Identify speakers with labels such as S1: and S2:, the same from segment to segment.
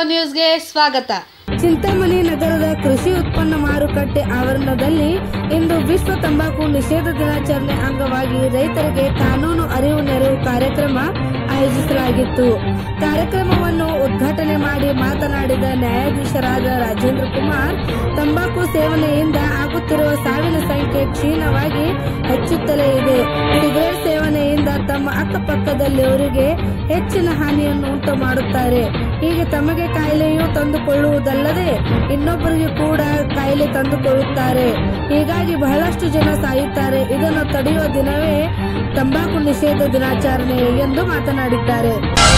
S1: ನ್ಯೂಸ್ಗೆ ಸ್ವಾಗತ
S2: ಚಿಂತಾಮಣಿ ನಗರದ ಕೃಷಿ ಉತ್ಪನ್ನ ಮಾರುಕಟ್ಟೆ ಆವರಣದಲ್ಲಿ ಇಂದು ವಿಶ್ವ ತಂಬಾಕು ನಿಷೇಧ ದಿನಾಚರಣೆ ಅಂಗವಾಗಿ ರೈತರಿಗೆ ಕಾನೂನು ಅರಿವು ನೆರವು ಕಾರ್ಯಕ್ರಮ ಆಯೋಜಿಸಲಾಗಿತ್ತು ಕಾರ್ಯಕ್ರಮವನ್ನು ಉದ್ಘಾಟನೆ ಮಾಡಿ ಮಾತನಾಡಿದ ನ್ಯಾಯಾಧೀಶರಾದ ರಾಜೇಂದ್ರ ಕುಮಾರ್ ತಂಬಾಕು ಸೇವನೆಯಿಂದ ಆಗುತ್ತಿರುವ ಸಾವಿನ ಸಂಖ್ಯೆ ಕ್ಷೀಣವಾಗಿ ಹೆಚ್ಚುತ್ತಲೇ ಇದೆ ಸಿಗರೇಟ್ ಸೇವನೆಯಿಂದ ತಮ್ಮ ಅಕ್ಕಪಕ್ಕದಲ್ಲಿಯವರಿಗೆ ಹೆಚ್ಚಿನ ಹಾನಿಯನ್ನು ಉಂಟು ಮಾಡುತ್ತಾರೆ ಹೀಗೆ ತಮಗೆ ಕಾಯಿಲೆಯು ತಂದುಕೊಳ್ಳುವುದಲ್ಲದೆ ಇನ್ನೊಬ್ಬರಿಗೆ ಕೂಡ ಕಾಯಿಲೆ ತಂದುಕೊಳ್ಳುತ್ತಾರೆ ಹೀಗಾಗಿ ಬಹಳಷ್ಟು ಜನ ಸಾಯುತ್ತಾರೆ ಇದನ್ನು ತಡೆಯುವ ದಿನವೇ ತಂಬಾಕು ನಿಷೇಧ ದಿನಾಚರಣೆ ಎಂದು ಮಾತನಾಡಿದ್ದಾರೆ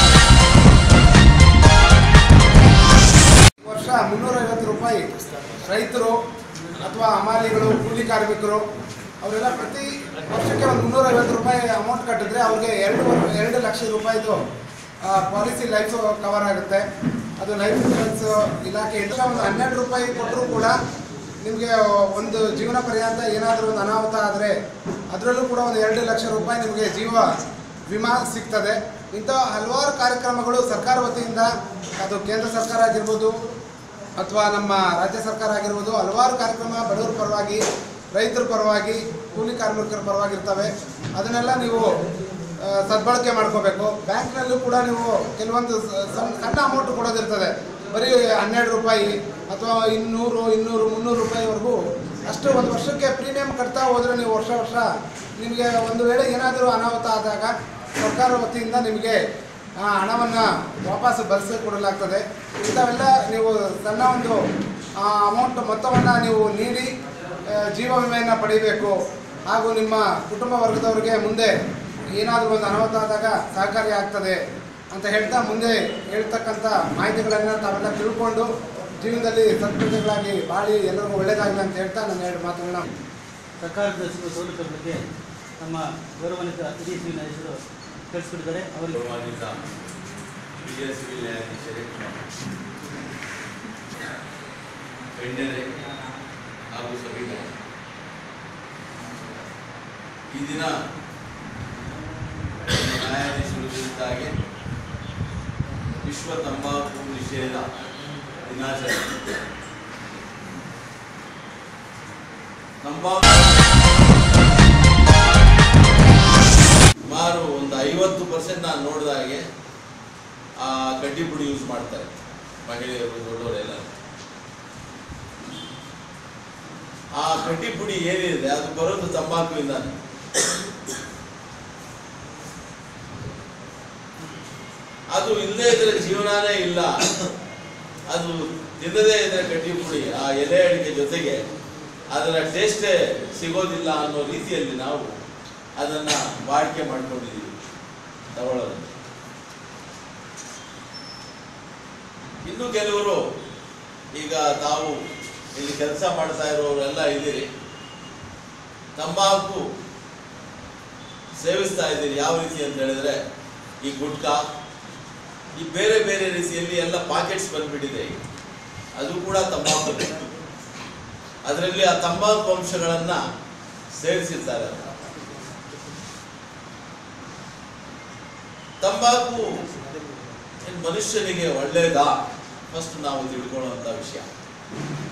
S3: ವರ್ಷ ಮುನ್ನೂರೈವತ್ತು ರೂಪಾಯಿ ರೈತರು ಅಥವಾ ಹಮಾಲಿಗಳು ಕೂಲಿ ಕಾರ್ಮಿಕರು ಅವರೆಲ್ಲ ಪ್ರತಿ ವರ್ಷಕ್ಕೆ ಒಂದು ಮುನ್ನೂರೈವತ್ತು ರೂಪಾಯಿ ಅಮೌಂಟ್ ಕಟ್ಟಿದ್ರೆ ಅವ್ರಿಗೆ ಎರಡು ವರ್- ಎರಡು ಲಕ್ಷ ರೂಪಾಯಿದು ಪಾಲಿಸಿ ಲೈಫ್ ಕವರ್ ಆಗುತ್ತೆ ಅದು ಲೈಫ್ ಇನ್ಶೂರೆನ್ಸ್ ಇಲಾಖೆಯಿಂದ ಒಂದು ಹನ್ನೆರಡು ರೂಪಾಯಿ ಕೊಟ್ಟರೂ ಕೂಡ ನಿಮಗೆ ಒಂದು ಜೀವನ ಪರ್ಯಂತ ಏನಾದರೂ ಒಂದು ಅನಾಹುತ ಆದರೆ ಅದರಲ್ಲೂ ಕೂಡ ಒಂದು ಎರಡು ಲಕ್ಷ ರೂಪಾಯಿ ನಿಮಗೆ ಜೀವ ವಿಮಾ ಸಿಗ್ತದೆ ಇಂಥ ಹಲವಾರು ಕಾರ್ಯಕ್ರಮಗಳು ಸರ್ಕಾರ ವತಿಯಿಂದ ಅದು ಕೇಂದ್ರ ಸರ್ಕಾರ ಆಗಿರ್ಬೋದು ಅಥವಾ ನಮ್ಮ ರಾಜ್ಯ ಸರ್ಕಾರ ಆಗಿರ್ಬೋದು ಹಲವಾರು ಕಾರ್ಯಕ್ರಮ ಬಡವರ ಪರವಾಗಿ ರೈತರ ಪರವಾಗಿ ಕೂಲಿ ಕಾರ್ಮಿಕರ ಪರವಾಗಿ ಇರ್ತವೆ ಅದನ್ನೆಲ್ಲ ನೀವು ಆ, ಸದ್ಬಳಕೆ ಮಾಡ್ಕೋಬೇಕು ಬ್ಯಾಂಕ್ನಲ್ಲೂ ಕೂಡ ನೀವು ಕೆಲವೊಂದು ಸ- ಸಣ್ಣ ಸಣ್ಣ ಅಮೌಂಟ್ ಕೊಡೋದಿರ್ತದೆ ಬರೀ ಹನ್ನೆರಡು ರೂಪಾಯಿ ಅಥವಾ ಇನ್ನೂರು ಇನ್ನೂರು ಮುನ್ನೂರು ರೂಪಾಯಿವರೆಗೂ ಅಷ್ಟು ಒಂದು ವರ್ಷಕ್ಕೆ ಪ್ರೀಮಿಯಂ ಕಟ್ತಾ ಹೋದರೆ ನೀವು ವರ್ಷ ವರ್ಷ ನಿಮಗೆ ಒಂದು ವೇಳೆ ಏನಾದರೂ ಅನಾಹುತ ಆದಾಗ ಸರ್ಕಾರ ವತಿಯಿಂದ ನಿಮಗೆ ಆ ಹಣವನ್ನು ವಾಪಸ್ ಬರೆಸಿ ಕೊಡಲಾಗ್ತದೆ ಇಂಥವೆಲ್ಲ ನೀವು ಸಣ್ಣ ಒಂದು ಅಮೌಂಟ್ ಮೊತ್ತವನ್ನು ನೀವು ನೀಡಿ ಆ, ಜೀವ ವಿಮೆಯನ್ನು ಪಡಿಬೇಕು ಹಾಗೂ ನಿಮ್ಮ ಕುಟುಂಬ ವರ್ಗದವರಿಗೆ ಮುಂದೆ ಏನಾದರೂ ಒಂದು ಅನಾಹುತ ಆದಾಗ ಸಹಕಾರಿ ಆಗ್ತದೆ ಅಂತ ಹೇಳ್ತಾ ಮುಂದೆ ಹೇಳ್ತಕ್ಕಂಥ ಮಾಹಿತಿಗಳನ್ನು ತಾವೆಲ್ಲ ತಿಳ್ಕೊಂಡು ಜೀವನದಲ್ಲಿ ಸತ್ಪ್ರಜೆಗಳಾಗಿ ಬಾಳಿ ಎಲ್ಲರಿಗೂ ಒಳ್ಳೆಯದಾಗಲಿ ಅಂತ ಹೇಳ್ತಾ ನನ್ನ ಎರಡು ಮಾತುಗಳನ್ನ
S4: ಸರ್ಕಾರದ ಸಿಗುವ ಸೌಲಭ್ಯದ ಬಗ್ಗೆ ನಮ್ಮ ಗೌರವಾನ್ವಿತ ಅತಿಥಿ ಸಿವಿಲ್ ನ್ಯಾಯಾಧೀಶರು ತಿಳಿಸ್ಕೊಟ್ಟಿದ್ದಾರೆ ಅವರಿಗೆ
S5: ಗೌರವಾನ್ವಿತ ಹಿರಿಯ ಸಿವಿಲ್ ನ್ಯಾಯಾಧೀಶರೇ ಗಣ್ಯರೇ ಹಾಗೂ ಸಭೆಗಳೇ ಈ ದಿನ ನಮ್ಮ ನ್ಯಾಯಾಧೀಶರು ತಿಳಿಸಿದಾಗೆ ವಿಶ್ವ ತಂಬಾಕು ನಿಷೇಧ ದಿನಾಚರಣೆ ತಂಬಾಕು ಸುಮಾರು ಒಂದು ಐವತ್ತು ಪರ್ಸೆಂಟ್ ನಾನು ನೋಡಿದಾಗೆ ಆ ಕಡ್ಡಿ ಪುಡಿ ಯೂಸ್ ಮಾಡ್ತಾರೆ ಮಹಿಳೆಯರು ದೊಡ್ಡವರೆಲ್ಲ ಆ ಕಡ್ಡಿ ಪುಡಿ ಏನಿದೆ ಅದು ಬರೋದು ತಂಬಾಕುವಿಂದಾನೆ ಅದು ಇಲ್ಲದೇ ಇದ್ರೆ ಜೀವನಾನೇ ಇಲ್ಲ ಅದು ತಿನ್ನದೇ ಇದ್ರೆ ಕಡ್ಡಿ ಪುಡಿ ಆ ಎಲೆ ಅಡಿಕೆ ಜೊತೆಗೆ ಅದರ ಟೇಸ್ಟೇ ಸಿಗೋದಿಲ್ಲ ಅನ್ನೋ ರೀತಿಯಲ್ಲಿ ನಾವು ಅದನ್ನ ಬಾಳಿಕೆ ಮಾಡ್ಕೊಂಡಿದ್ದೀವಿ ತಗೊಳ್ಳೋದು ಇನ್ನು ಕೆಲವರು ಈಗ ತಾವು ಇಲ್ಲಿ ಕೆಲಸ ಮಾಡ್ತಾ ಇರೋರೆಲ್ಲ ಇದ್ದೀರಿ ತಂಬಾಕು ಸೇವಿಸ್ತಾ ಇದ್ದೀರಿ ಯಾವ ರೀತಿ ಅಂತ ಹೇಳಿದ್ರೆ ಈ ಗುಟ್ಕಾ ಈ ಬೇರೆ ಬೇರೆ ರೀತಿಯಲ್ಲಿ ಎಲ್ಲ ಪಾಕೆಟ್ಸ್ ಬಂದ್ಬಿಟ್ಟಿದೆ ಈಗ. ಅದು ಕೂಡ ತಂಬಾಕು ಅದರಲ್ಲಿ ಆ ತಂಬಾಕು ಅಂಶಗಳನ್ನ ಸೇರಿಸಿರ್ತಾರೆ ತಂಬಾಕು ಏನ್ ಮನುಷ್ಯನಿಗೆ ಒಳ್ಳೆಯದಾ ಫಸ್ಟ್ ನಾವು ತಿಳ್ಕೊಳ್ಳುವಂತ ವಿಷಯ